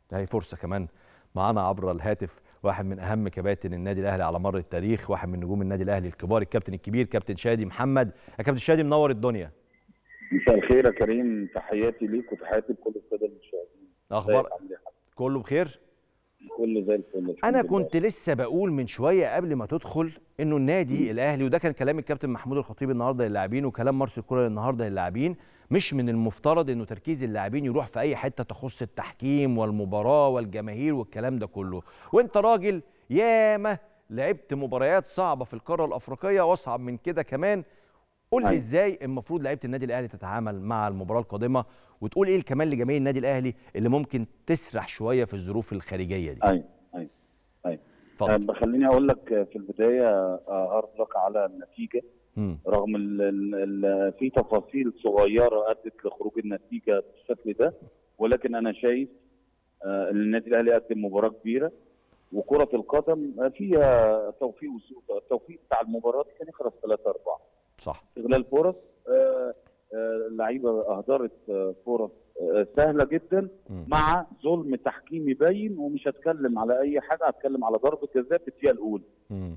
هي فرصه كمان معانا عبر الهاتف واحد من اهم كباتن النادي الاهلي على مر التاريخ واحد من نجوم النادي الاهلي الكبار الكابتن الكبير كابتن شادي محمد يا كابتن شادي منور الدنيا مساء الخير يا كريم تحياتي ليك وتحياتي لكل الساده المشاهدين اخبار ازيك عامل ايه يا حبيبي؟ كله بخير كله زي الفل الحمد انا لله. كنت لسه بقول من شويه قبل ما تدخل انه النادي الاهلي وده كان كلام الكابتن محمود الخطيب النهارده للاعبين وكلام مارسيل كولر النهارده للاعبين مش من المفترض انه تركيز اللاعبين يروح في اي حته تخص التحكيم والمباراه والجماهير والكلام ده كله وانت راجل ياما لعبت مباريات صعبه في القاره الافريقيه واصعب من كده كمان قول لي أيوة. ازاي المفروض لعيبه النادي الاهلي تتعامل مع المباراه القادمه وتقول ايه كمان لجماهير النادي الاهلي اللي ممكن تسرح شويه في الظروف الخارجيه دي ايوه ايوه ايوه اتفضل أه خليني اقول لك آه، في البدايه آه، ارد لك على النتيجه مم. رغم ال ال ال في تفاصيل صغيره ادت لخروج النتيجه بالشكل ده ولكن انا شايف آه، ان النادي الاهلي قدم مباراه كبيره وكره القدم آه، فيها توفيق وسوء التوفيق بتاع المباراه دي كان يخلص 3 4 صح استغلال فرص آه، آه، اللعيبه اهدرت آه، فرص آه، سهله جدا مم. مع ظلم تحكيمي باين ومش هتكلم على اي حاجه هتكلم على ضربه جزاء في الدقيقه الاولى مم.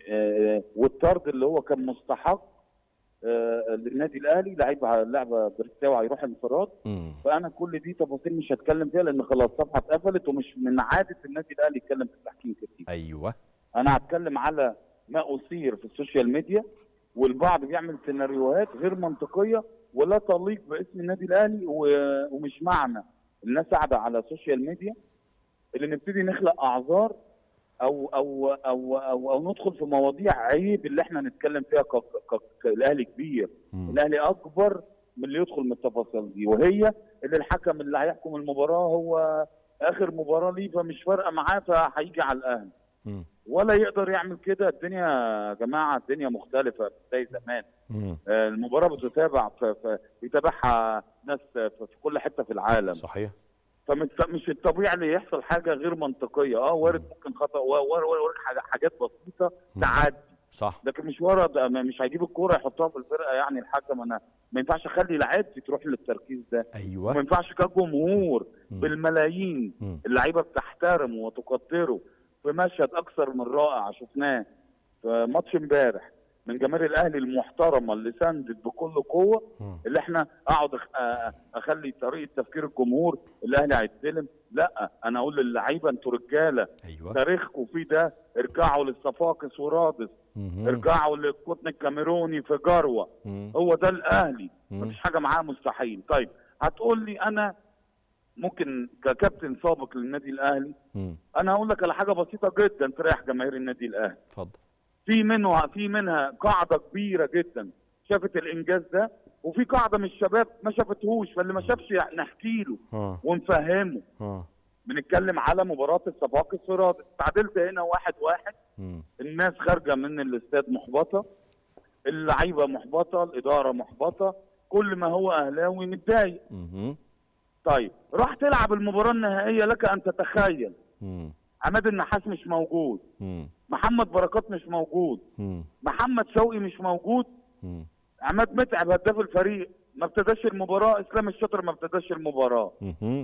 آه، والطرد اللي هو كان مستحق آه، للنادي الاهلي لعيبه لعبه برستاوي هيروح انفراد مم. فانا كل دي تفاصيل مش هتكلم فيها لان خلاص الصفحه اتقفلت ومش من عاده النادي الاهلي يتكلم في التحكيم كتير ايوه انا هتكلم على ما اثير في السوشيال ميديا والبعض بيعمل سيناريوهات غير منطقيه ولا تليق باسم النادي الاهلي و- ومش معنى الناس قاعده على السوشيال ميديا اللي نبتدي نخلق اعذار او او او او, أو ندخل في مواضيع عيب اللي احنا نتكلم فيها ك- ك- ك- الاهلي كبير مم. الاهلي اكبر من اللي يدخل من التفاصيل دي وهي اللي الحكم اللي هيحكم المباراه هو اخر مباراه ليه فمش فارقه معاه فهيجي على الاهلي مم. ولا يقدر يعمل كده الدنيا يا جماعه الدنيا مختلفه مش زي زمان مم. آه، المباراه بتتابع في في بيتابعها ناس في في كل حته في العالم صحيح فمش مش الطبيعي اللي يحصل حاجه غير منطقيه اه وارد ممكن خطا وارد وارد حاجة- حاجات بسيطه مم. تعدي صح لكن مش ورد مش هيجيب الكوره يحطها في الفرقه يعني الحكم انا ما ينفعش اخلي لعيبتي تروح للتركيز ده ما ايوه ينفعش كجمهور مم. بالملايين مم. اللعيبه بتحترمه وتقدره في مشهد اكثر من رائع شفناه في ماتش امبارح من جماهير الاهلي المحترمه اللي ساندت بكل قوه مم. اللي احنا اقعد أخ- آه، اخلي طريقه تفكير الجمهور الاهلي هيتظلم لا انا اقول للعيبه انتوا رجاله ايوه تاريخكم في ده ارجعوا للصفاقس ورادس مم. ارجعوا للقطن الكاميروني في جروه مم. هو ده الاهلي مم. مفيش حاجه معاه مستحيل طيب هتقول لي انا ممكن ككابتن سابق للنادي الاهلي مم. انا هقول لك على حاجه بسيطه جدا تريح جماهير النادي الاهلي اتفضل في منها في منها قاعده كبيره جدا شافت الانجاز ده وفي قاعده من الشباب ما شافتهوش فاللي ما شافش نحكي له اه ونفهمه اه بنتكلم على مباراه الصفاقس في رادس تعادلت هنا واحد واحد مم. الناس خارجه من الاستاد محبطه اللعيبه محبطه الاداره محبطه كل ما هو اهلاوي متضايق مم. طيب راح تلعب المباراه النهائيه لك ان تتخيل مم. عماد النحاس مش موجود مم. محمد بركات مش موجود مم. محمد شوقي مش موجود مم. عماد متعب هداف الفريق ما ابتداش المباراه اسلام الشاطر ما ابتداش المباراه مم.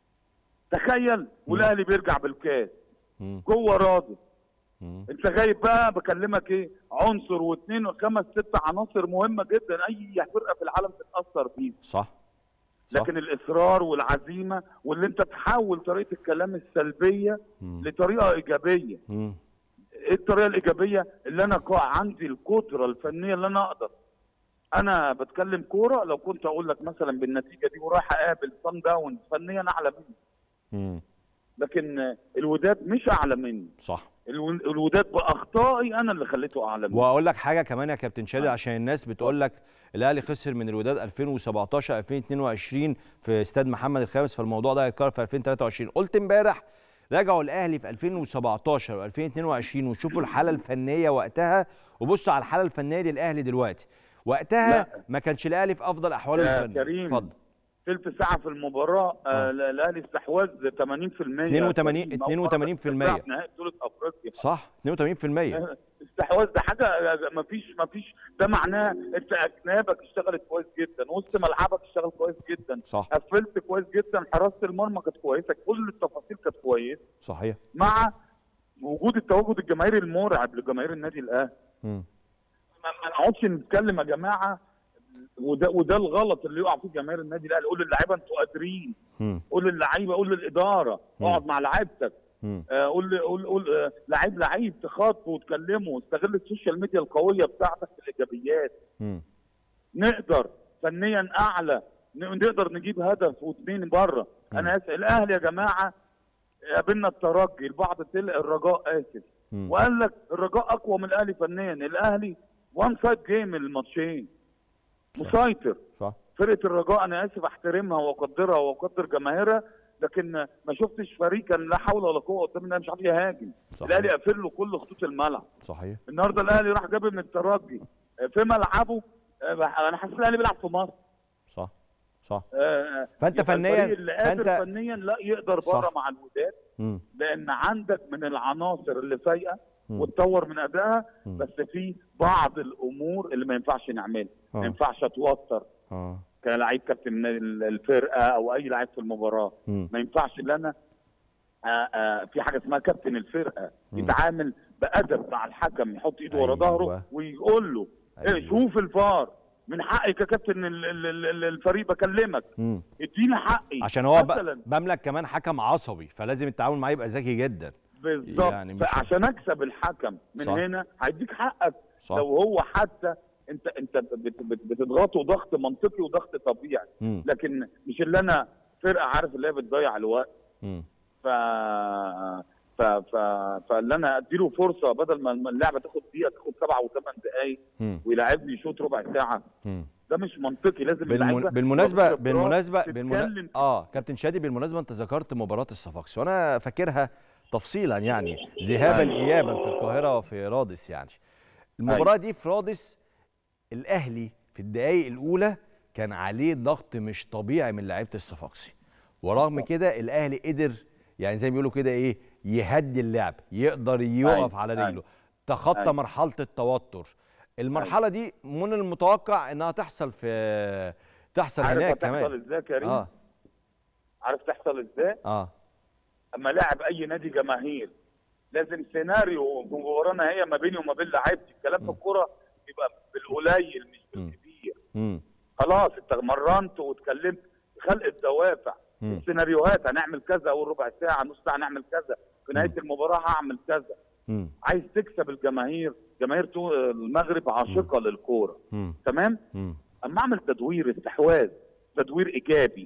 تخيل والاهلي بيرجع بالكاس مم. جوه راضي مم. انت غايب بقى بكلمك ايه عنصر واثنين وخمس ست عناصر مهمه جدا اي فرقه في العالم تتاثر بيه صح صح. لكن الاصرار والعزيمه واللي انت تحول طريقه الكلام السلبيه مم. لطريقه ايجابيه مم. ايه الطريقه الايجابيه اللي انا قا- عندي القدره الفنيه اللي انا اقدر انا بتكلم كوره لو كنت اقول لك مثلا بالنتيجه دي ورايح اقابل صن داونز فنيا اعلى مني مم. لكن الوداد مش اعلى مني صح الو- الوداد باخطائي انا اللي خليته اعلى مني واقول لك حاجه كمان يا كابتن شادي عشان الناس بتقول لك الاهلي خسر من الوداد 2017 2022 في استاد محمد الخامس فالموضوع ده هيتكرر في 2023 قلت امبارح راجعوا الاهلي في 2017 و2022 وشوفوا الحاله الفنيه وقتها وبصوا على الحاله الفنيه للاهلي دلوقتي وقتها لا. ما كانش الاهلي في افضل احواله يا الفنيه كريم. اتفضل تلت ساعه في المباراه آه. آه. الاهلي استحواذ 80% 82 82% في نهائي بطوله افريقيا صح 82% استحواذ ده حاجه ما فيش ما فيش ده معناه انت اجنابك اشتغلت كويس جدا وسط ملعبك اشتغل كويس جدا صح قفلت كويس جدا حراسه المرمى كانت كويسه كل التفاصيل كانت كويسه صحيح مع وجود التواجد الجماهيري المرعب لجماهير النادي الاهلي مم. ما ما نقعدش نتكلم يا جماعه وده وده الغلط اللي يقع فيه جماهير النادي الاهلي قول للعيبه انتوا قادرين مم. قول للعيبه قول للاداره مم. اقعد مع لعيبتك مم. آه، قول قول قول آه، لعيب لعيب تخاطبه وتكلمه استغل السوشيال ميديا القويه بتاعتك في الايجابيات مم. نقدر فنيا اعلى ن- نقدر نجيب هدف واثنين بره انا اسف الاهلي يا جماعه قابلنا الترجي البعض تل الرجاء اسف مم. وقال لك الرجاء اقوى من الاهلي فنيا الاهلي وان سايد جيم الماتشين مسيطر صح فرقه الرجاء انا اسف احترمها واقدرها واقدر جماهيرها لكن ما شفتش فريق كان لا حول ولا قوه قدام النادي مش عارف يهاجم صحيح. الاهلي قافل له كل خطوط الملعب صحيح النهارده الاهلي راح جاب من الترجي في ملعبه آه، انا حاسس الاهلي بيلعب في مصر صح صح آه، فأنت يبقى فنياً- الفريق اللي قادر فأنت- فنيا لا يقدر بره صح. مع الوداد مم. لان عندك من العناصر اللي فايقه مم. وتطور من ادائها مم. بس في بعض الامور اللي ما ينفعش نعملها ما آه. ينفعش اتوتر اه كلاعب كابتن ال- الفرقه او اي لاعب في المباراه مم. ما ينفعش ان انا آه، آه، في حاجه اسمها كابتن الفرقه مم. يتعامل بادب مع الحكم يحط ايده ورا أيوة. ظهره ويقول له أيوة. إيه شوف الفار من حقي ككابتن ال- ال- ال- الفريق بكلمك مم. اديني حقي عشان هو ب- مثلا بملك كمان حكم عصبي فلازم التعامل معاه يبقى ذكي جدا بالظبط يعني مش- فعشان اكسب الحكم من صح. هنا هيديك حقك صح لو هو حتى انت انت بت- بت- بتضغطه ضغط منطقي وضغط طبيعي مم. لكن مش اللي انا فرقه عارف اللي هي بتضيع الوقت مم. ف ف ف فاللي انا اديله فرصه بدل ما اللعبه تاخد دقيقه تاخد سبعه وثمان دقائق مم. ويلعبني شوط ربع ساعه مم. ده مش منطقي لازم بالمن... اللعيبة بالمناسبه تاخد خبرات، بالمناسبه تتكلم بالمنا... اه كابتن شادي بالمناسبه انت ذكرت مباراه الصفاقسي وانا فاكرها تفصيلا يعني ذهابا أيوة. ايابا في القاهره وفي رادس يعني المباراه دي في رادس الاهلي في الدقائق الاولى كان عليه ضغط مش طبيعي من لعيبه الصفاقسي ورغم كده الاهلي قدر يعني زي ما بيقولوا كده ايه يهدي اللعب يقدر يقف أيوة. على أيوة. رجله تخطى أيوة. مرحله التوتر المرحله دي من المتوقع انها تحصل في تحصل عارف هناك هتحصل كمان ازاي يا كريم اه عارف تحصل ازاي اه اما لاعب اي نادي جماهير لازم سيناريو مباراه نهائيه ما بيني وما بين لعيبتي الكلام في الكوره يبقى بالقليل مش مم. بالكبير امم خلاص انت مرنت واتكلمت خلق الدوافع مم. السيناريوهات هنعمل كذا اول ربع ساعه نص ساعه نعمل كذا في نهايه المباراه هعمل كذا امم عايز تكسب الجماهير جماهير تو- المغرب عاشقه للكوره امم تمام امم اما اعمل تدوير استحواذ تدوير ايجابي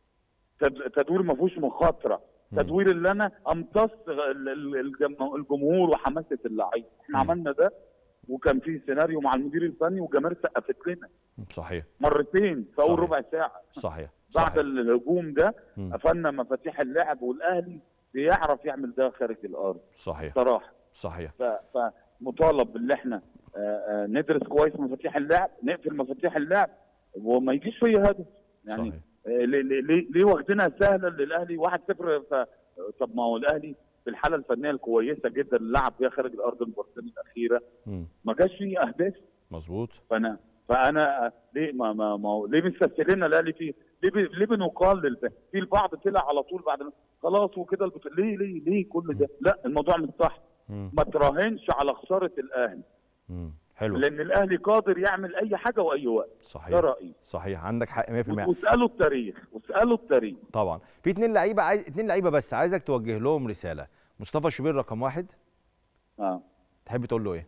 تد- تدوير ما فيهوش مخاطره مم. تدوير اللي انا امتص ال- ال- الجم- الجمهور وحماسه اللعيبه احنا مم. عملنا ده وكان في سيناريو مع المدير الفني والجماهير سقفت لنا صحيح مرتين في اول صحيح. ربع ساعه صحيح بعد صحيح الهجوم ده مم. قفلنا مفاتيح اللعب والاهلي بيعرف يعمل ده خارج الارض صحيح صراحه صحيح ف- فمطالب ان احنا آه، آه، ندرس كويس مفاتيح اللعب نقفل مفاتيح اللعب وما يجيش فيا هدف يعني صحيح آه، ليه ليه- ليه ليه واخدينها سهله للاهلي 1-0 ف- طب ما هو الاهلي في الحاله الفنيه الكويسه جدا اللي لعب فيها خارج الارض المباراتين الاخيره امم ما جاش فيه اهداف مظبوط فانا فانا آه، ليه ما ما, ما هو- ليه مستسهلين الاهلي فيه ليه بي- ليه بنقلل ده في البعض طلع على طول بعد خلاص وكده البط- ليه ليه ليه كل ده لا الموضوع مش صح امم ما تراهنش على خساره الاهلي امم حلو لان الاهلي قادر يعمل اي حاجه واي وقت ده صحيح رايي صحيح عندك حق 100% واسالوا التاريخ واسالوا التاريخ طبعا في اتنين لعيبه عايز اتنين لعيبه بس عايزك توجه لهم رساله مصطفى شوبير رقم واحد اه تحب تقول له ايه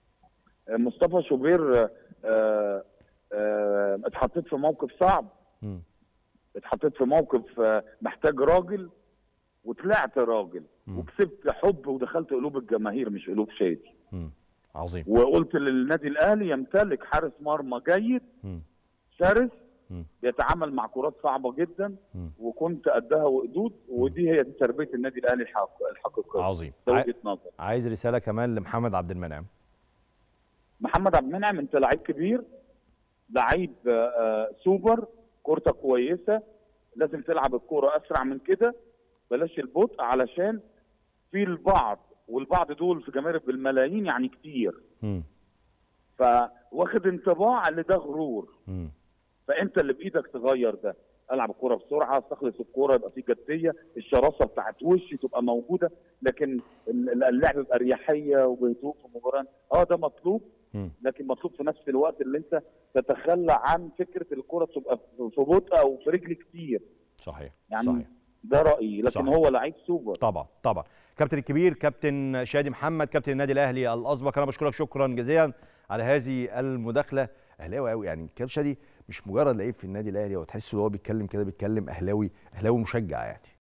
مصطفى شوبير آه، آه، آه، اتحطيت في موقف صعب امم اتحطيت في موقف آه، محتاج راجل وطلعت راجل مم. وكسبت حب ودخلت قلوب الجماهير مش قلوب شادي امم عظيم وقلت للنادي الاهلي يمتلك حارس مرمى جيد امم شرس مم. بيتعامل مع كرات صعبه جدا مم. وكنت قدها وقدود ودي هي دي تربيه النادي الاهلي الحق- الحقيقيه عظيم ده عاي- وجهه نظر عايز رساله كمان لمحمد عبد المنعم محمد عبد المنعم انت لعيب كبير لعيب آه، آه، سوبر كورتك كويسه لازم تلعب الكوره اسرع من كده بلاش البطء علشان في البعض والبعض دول في جماهير بالملايين يعني كتير مم. فواخد انطباع ان ده غرور مم. فانت اللي بايدك تغير ده العب الكوره بسرعه استخلص الكوره يبقى في جديه الشراسه بتاعت وشي تبقى موجوده لكن ال- اللعب باريحيه وبهدوء في المباراه اه ده مطلوب مم. لكن مطلوب في نفس الوقت اللي انت تتخلى عن فكره الكره تبقى في بطء او في رجل كتير صحيح يعني صحيح ده رايي لكن صحيح. هو لعيب سوبر طبعا طبعا كابتن الكبير كابتن شادي محمد كابتن النادي الاهلي الاسبق انا بشكرك شكرا جزيلا على هذه المداخله اهلاوي قوي يعني كابتن شادي مش مجرد لعيب في النادي الاهلي هو تحس ان هو بيتكلم كده بيتكلم اهلاوي اهلاوي مشجع يعني